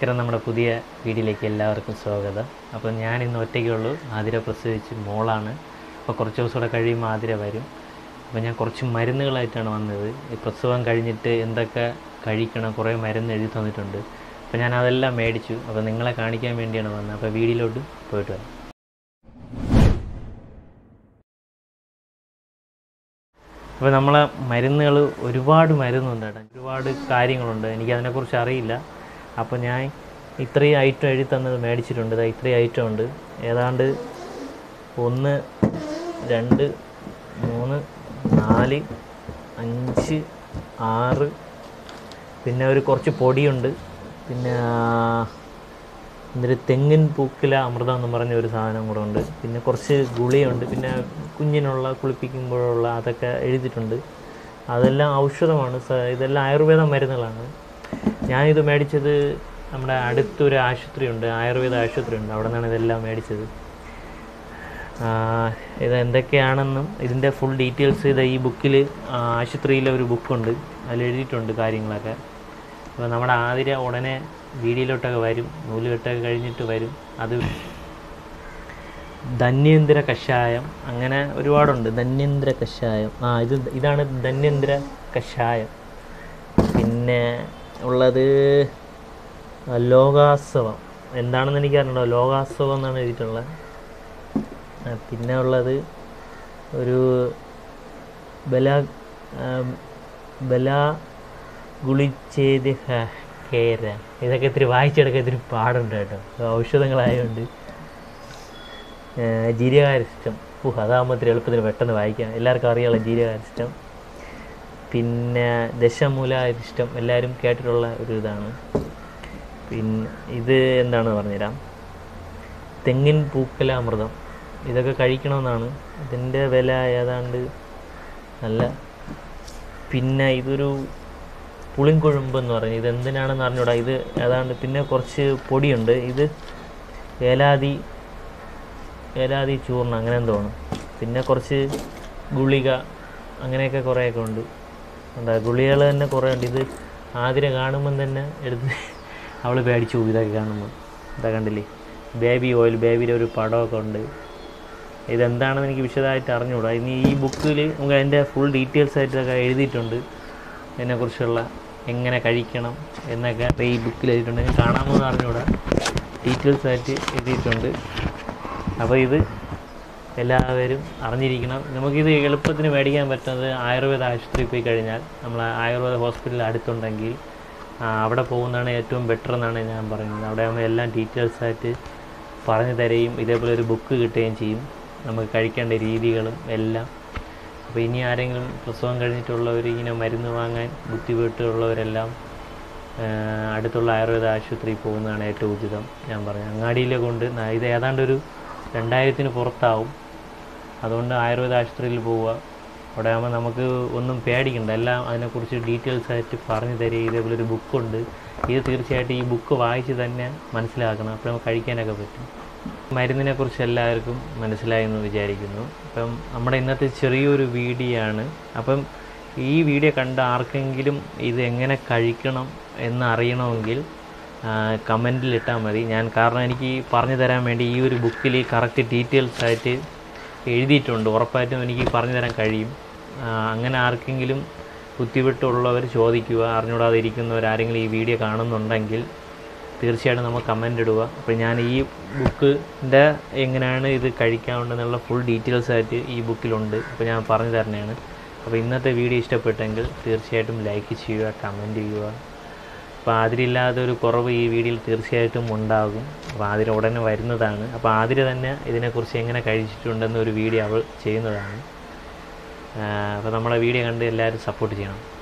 നമസ്കാരം നമ്മുടെ പുതിയ വീഡിയോയിലേക്ക് എല്ലാവർക്കും സ്വാഗതം അപ്പോൾ ഞാൻ ഇന്ന് ഒറ്റയ്ക്കുള്ളൂ ആതിര പ്രസവിച്ച് മോളാണ് അപ്പോൾ കുറച്ച് ദിവസം കൂടെ കഴിയുമ്പോൾ ആതിര വരും അപ്പോൾ ഞാൻ കുറച്ച് മരുന്നുകളായിട്ടാണ് വന്നത് ഈ പ്രസവം കഴിഞ്ഞിട്ട് എന്തൊക്കെ കഴിക്കണം കുറേ മരുന്ന് എഴുതി തന്നിട്ടുണ്ട് അപ്പോൾ ഞാൻ അതെല്ലാം മേടിച്ചു അപ്പോൾ നിങ്ങളെ കാണിക്കാൻ വേണ്ടിയാണ് വന്നത് അപ്പോൾ വീഡിയോയിലോട്ട് പോയിട്ട് വരാം അപ്പോൾ നമ്മളെ മരുന്നുകൾ ഒരുപാട് മരുന്നുണ്ട് കേട്ടോ ഒരുപാട് കാര്യങ്ങളുണ്ട് എനിക്കതിനെക്കുറിച്ച് അറിയില്ല അപ്പോൾ ഞാൻ ഇത്രയും ഐറ്റം എഴുതി തന്നത് മേടിച്ചിട്ടുണ്ട് ഇതാ ഇത്രയും ഐറ്റം ഉണ്ട് ഏതാണ്ട് ഒന്ന് രണ്ട് മൂന്ന് നാല് അഞ്ച് ആറ് പിന്നെ ഒരു കുറച്ച് പൊടിയുണ്ട് പിന്നെ എന്നിട്ട് തെങ്ങിൻ പൂക്കില അമൃതം എന്ന് പറഞ്ഞ ഒരു സാധനം കൂടെ ഉണ്ട് പിന്നെ കുറച്ച് ഗുളിയുണ്ട് പിന്നെ കുഞ്ഞിനുള്ള കുളിപ്പിക്കുമ്പോഴുള്ള അതൊക്കെ എഴുതിയിട്ടുണ്ട് അതെല്ലാം ഔഷധമാണ് സ- ഇതെല്ലാം ആയുർവേദ മരുന്നുകളാണ് ഞാനിത് മേടിച്ചത് നമ്മുടെ അടുത്തൊരു ആശുപത്രി ഉണ്ട് ആയുർവേദ ആശുപത്രി ഉണ്ട് അവിടെ നിന്നാണ് ഇതെല്ലാം മേടിച്ചത് ആ, ഇത് എന്തൊക്കെയാണെന്നും ഇതിൻ്റെ ഫുൾ ഡീറ്റെയിൽസ് ഇത് ഈ ബുക്കിൽ ആശുപത്രിയിലെ ഒരു ബുക്കുണ്ട് അതിൽ എഴുതിയിട്ടുണ്ട് കാര്യങ്ങളൊക്കെ അപ്പോൾ നമ്മുടെ ആതിര ഉടനെ വീഡിയോയിലോട്ടൊക്കെ വരും നൂലുകെട്ടൊക്കെ കഴിഞ്ഞിട്ട് വരും അത് ധന്യേന്ദ്ര കഷായം അങ്ങനെ ഒരുപാടുണ്ട് ധന്യേന്ദ്ര കഷായം ആ ഇത് ഇതാണ് ധന്യേന്ദ്ര കഷായം പിന്നെ ഉള്ളത് ലോകാസവം എന്താണെന്ന് എനിക്ക് അറിഞ്ഞോ ലോകാസവം എന്നാണ് എഴുതിയിട്ടുള്ളത് ആ, പിന്നെ ഉള്ളത് ഒരു ബല ആ, ബല ഗുളിച്ചേത് ഹ- കേര ഇതൊക്കെ ഇത്തിരി വായിച്ചെടുക്കാൻ ഇത്തിരി പാടുണ്ട് കേട്ടോ ഔഷധങ്ങളായതുകൊണ്ട് ആ, ജീരകാരിഷ്ടം ഊഹ് അതാകുമ്പോൾ ഇത്തിരി എളുപ്പത്തിന് പെട്ടെന്ന് വായിക്കാം എല്ലാവർക്കും അറിയാമല്ലോ ജീരകാരിഷ്ടം പിന്നെ ദശമൂലാരിഷ്ടം എല്ലാവരും കേട്ടിട്ടുള്ള ഒരു ഇതാണ് പിന്നെ ഇത് എന്താണെന്ന് പറഞ്ഞുതരാം തെങ്ങിൻ പൂക്കലാമൃതം ഇതൊക്കെ കഴിക്കണമെന്നാണ് ഇതിൻ്റെ വില ഏതാണ്ട് നല്ല പിന്നെ ഇതൊരു പുളിങ്കുഴമ്പ് എന്ന് പറഞ്ഞു ഇത് എന്തിനാണെന്ന് അറിഞ്ഞൂടാ ഇത് ഏതാണ്ട് പിന്നെ കുറച്ച് പൊടിയുണ്ട് ഇത് ഏലാതി ഏലാതി ചൂർണം അങ്ങനെ എന്തോ ആണ് പിന്നെ കുറച്ച് ഗുളിക അങ്ങനെയൊക്കെ കുറേയൊക്കെ ഉണ്ട് എന്താ ഗുളികകൾ തന്നെ കുറേ ഉണ്ട് ഇത് ആതിര കാണുമ്പം തന്നെ എടുത്ത് അവൾ പേടിച്ചു പോകും ഇതൊക്കെ കാണുമ്പോൾ ഇതാ കണ്ടില്ലേ ബേബി ഓയിൽ ബേബിയുടെ ഒരു പടമൊക്കെ ഉണ്ട് ഇതെന്താണെന്ന് എനിക്ക് വിശദമായിട്ട് അറിഞ്ഞുകൂടാ ഇനി ഈ ബുക്കിൽ നമുക്ക് അതിൻ്റെ ഫുൾ ഡീറ്റെയിൽസ് ആയിട്ടൊക്കെ എഴുതിയിട്ടുണ്ട് അതിനെക്കുറിച്ചുള്ള എങ്ങനെ കഴിക്കണം എന്നൊക്കെ ഇപ്പോൾ ഈ ബുക്കിൽ എഴുതിയിട്ടുണ്ട് നിങ്ങൾക്ക് കാണാമോ എന്ന് അറിഞ്ഞുകൂടാ ഡീറ്റെയിൽസ് ആയിട്ട് എഴുതിയിട്ടുണ്ട് അപ്പോൾ ഇത് എല്ലാവരും അറിഞ്ഞിരിക്കണം നമുക്കിത് എളുപ്പത്തിന് മേടിക്കാൻ പറ്റുന്നത് ആയുർവേദ ആശുപത്രിയിൽ പോയി കഴിഞ്ഞാൽ നമ്മൾ ആയുർവേദ ഹോസ്പിറ്റൽ അടുത്തുണ്ടെങ്കിൽ ആ, അവിടെ പോകുന്നതാണ് ഏറ്റവും ബെറ്റർ എന്നാണ് ഞാൻ പറയുന്നത് അവിടെ ആകുമ്പോൾ എല്ലാം ഡീറ്റെയിൽസ് ആയിട്ട് പറഞ്ഞു തരുകയും ഇതേപോലെ ഒരു ബുക്ക് കിട്ടുകയും ചെയ്യും നമുക്ക് കഴിക്കേണ്ട രീതികളും എല്ലാം അപ്പോൾ ഇനി ആരെങ്കിലും പ്രസവം കഴിഞ്ഞിട്ടുള്ളവർ ഇങ്ങനെ മരുന്ന് വാങ്ങാൻ ബുദ്ധിമുട്ടുള്ളവരെല്ലാം ആ, അടുത്തുള്ള ആയുർവേദ ആശുപത്രിയിൽ പോകുന്നതാണ് ഏറ്റവും ഉചിതം ഞാൻ പറഞ്ഞു അങ്ങാടിയിലെ കൊണ്ട് ന- ഇത് ഏതാണ്ട് ഒരു രണ്ടായിരത്തിന് പുറത്താവും അതുകൊണ്ട് ആയുർവേദ ആശുപത്രിയിൽ പോവുക അവിടെ ആകുമ്പോൾ നമുക്ക് ഒന്നും പേടിക്കണ്ട എല്ലാം അതിനെക്കുറിച്ച് ഡീറ്റെയിൽസ് ആയിട്ട് പറഞ്ഞു തരിക ഇതേപോലെ ഒരു ബുക്കുണ്ട് ഇത് തീർച്ചയായിട്ടും ഈ ബുക്ക് വായിച്ച് തന്നെ മനസ്സിലാക്കണം അപ്പോൾ നമുക്ക് കഴിക്കാനൊക്കെ പറ്റും മരുന്നിനെ കുറിച്ച് എല്ലാവർക്കും മനസ്സിലായി എന്ന് വിചാരിക്കുന്നു അപ്പം നമ്മുടെ ഇന്നത്തെ ചെറിയൊരു വീഡിയോ ആണ് അപ്പം ഈ വീഡിയോ കണ്ട ആർക്കെങ്കിലും ഇത് എങ്ങനെ കഴിക്കണം എന്ന് അറിയണമെങ്കിൽ കമൻറ്റിൽ ഇട്ടാൽ മതി ഞാൻ കാരണം എനിക്ക് പറഞ്ഞു തരാൻ വേണ്ടി ഈ ഒരു ബുക്കിൽ കറക്റ്റ് ഡീറ്റെയിൽസ് ആയിട്ട് എഴുതിയിട്ടുണ്ട് ഉറപ്പായിട്ടും എനിക്ക് പറഞ്ഞു തരാൻ കഴിയും ആ, അങ്ങനെ ആർക്കെങ്കിലും ബുദ്ധിമുട്ടുള്ളവർ ചോദിക്കുക അറിഞ്ഞുകൂടാതെ ഇരിക്കുന്നവർ ആരെങ്കിലും ഈ വീഡിയോ കാണുന്നുണ്ടെങ്കിൽ തീർച്ചയായിട്ടും നമ്മൾ കമൻ്റ് ഇടുക അപ്പോൾ ഞാൻ ഈ ബുക്കിൻ്റെ എങ്ങനെയാണ് ഇത് കഴിക്കാവുന്നതെന്നുള്ള ഫുൾ ഡീറ്റെയിൽസ് ആയിട്ട് ഈ ബുക്കിലുണ്ട് അപ്പോൾ ഞാൻ പറഞ്ഞു തരണേണ് അപ്പോൾ ഇന്നത്തെ വീഡിയോ ഇഷ്ടപ്പെട്ടെങ്കിൽ തീർച്ചയായിട്ടും ലൈക്ക് ചെയ്യുക കമൻറ്റ് ചെയ്യുക അപ്പോൾ ആതിരില്ലാതെ ഒരു കുറവ് ഈ വീഡിയോയിൽ തീർച്ചയായിട്ടും ഉണ്ടാകും അപ്പോൾ ആതിര ഉടനെ വരുന്നതാണ് അപ്പോൾ ആതിര തന്നെ ഇതിനെക്കുറിച്ച് എങ്ങനെ കഴിച്ചിട്ടുണ്ടെന്ന് ഒരു വീഡിയോ അവൾ ചെയ്യുന്നതാണ് അപ്പോൾ നമ്മളെ വീഡിയോ കണ്ട് എല്ലാവരും സപ്പോർട്ട് ചെയ്യണം